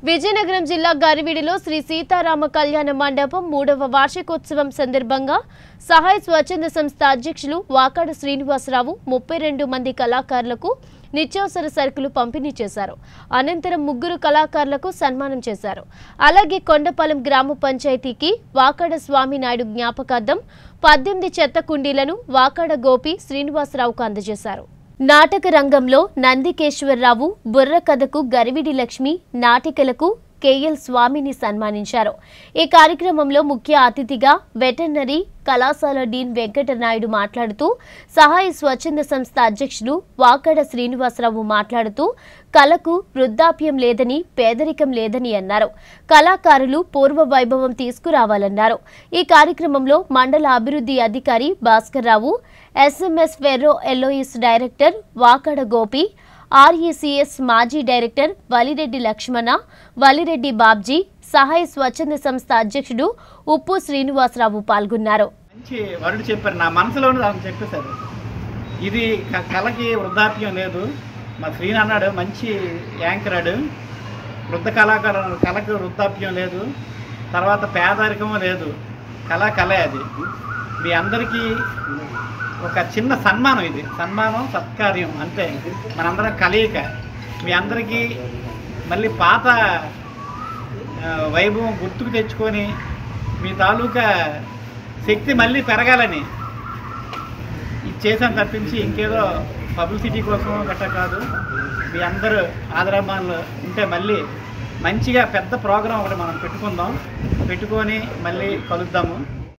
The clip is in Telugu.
విజయనగరం జిల్లా గరివిడిలో శ్రీ సీతారామ కళ్యాణ మండపం మూడవ వార్షికోత్సవం సందర్భంగా సహాయ స్వచ్ఛంద సంస్థ అధ్యక్షులు వాకాడ శ్రీనివాసరావు ముప్పై రెండు మంది కళాకారులకు నిత్యావసర సరుకులు పంపిణీ చేశారు అనంతరం ముగ్గురు కళాకారులకు సన్మానం చేశారు అలాగే కొండపాలెం గ్రామ పంచాయతీకి వాకాడ స్వామినాయుడు జ్ఞాపకార్థం పద్దెనిమిది చెత్త కుండీలను వాకాడ గోపి శ్రీనివాసరావుకు అందజేశారు నాటక రంగంలో నందికేశ్వరరావు బుర్ర కథకు గరివిడి లక్ష్మి నాటికలకు కేఎల్ స్వామిని సన్మానించారు ఈ కార్యక్రమంలో ముఖ్య అతిథిగా వెటర్నరీ కళాశాల డీన్ వెంకటనాయుడు మాట్లాడుతూ సహాయ స్వచ్ఛంద సంస్థ అధ్యక్షులు వాకడ శ్రీనివాసరావు మాట్లాడుతూ కళకు వృద్ధాప్యం లేదని పేదరికం లేదని అన్నారు కళాకారులు పూర్వ వైభవం తీసుకురావాలన్నారు ఈ కార్యక్రమంలో మండల అభివృద్ధి అధికారి Bhaskar Rao SMS ferro LOS director Vakada Gopi RECS మాజీ డైరెక్టర్ వలిరెడ్డి లక్ష్మణ వలిరెడ్డి బాబ్జీ సహాయ స్వచ్ఛంద సంస్థ అధ్యక్షుడు ఉప్పు శ్రీనివాసరావు పాల్గొన్నారు మంచి వరుడు చెప్పారు నా మనసులో ఉన్నది ఆయన చెప్పేశారు ఇది క- కళకి వృద్ధాప్యం లేదు మా శ్రీని అన్నాడు మంచి యాంకరాడు వృద్ధ కళాకారు కళకు వృద్ధాప్యం లేదు తర్వాత పేదరికము లేదు కళ కళే అది మీ అందరికీ ఒక చిన్న సన్మానం ఇది సన్మానం సత్కార్యం అంతే మనందరం కలయిక మీ అందరికీ మళ్ళీ పాత ఆ, వైభవం గుర్తుకు తెచ్చుకొని మీ తాలూకా శక్తి మళ్ళీ పెరగాలని ఇది చేశాను తప్పించి ఇంకేదో పబ్లిసిటీ కోసం గట్రా కాదు మీ అందరూ ఆదరాబాన్లు ఉంటే మళ్ళీ మంచిగా పెద్ద ప్రోగ్రాం ఒకటి మనం పెట్టుకుందాం పెట్టుకొని మళ్ళీ కలుద్దాము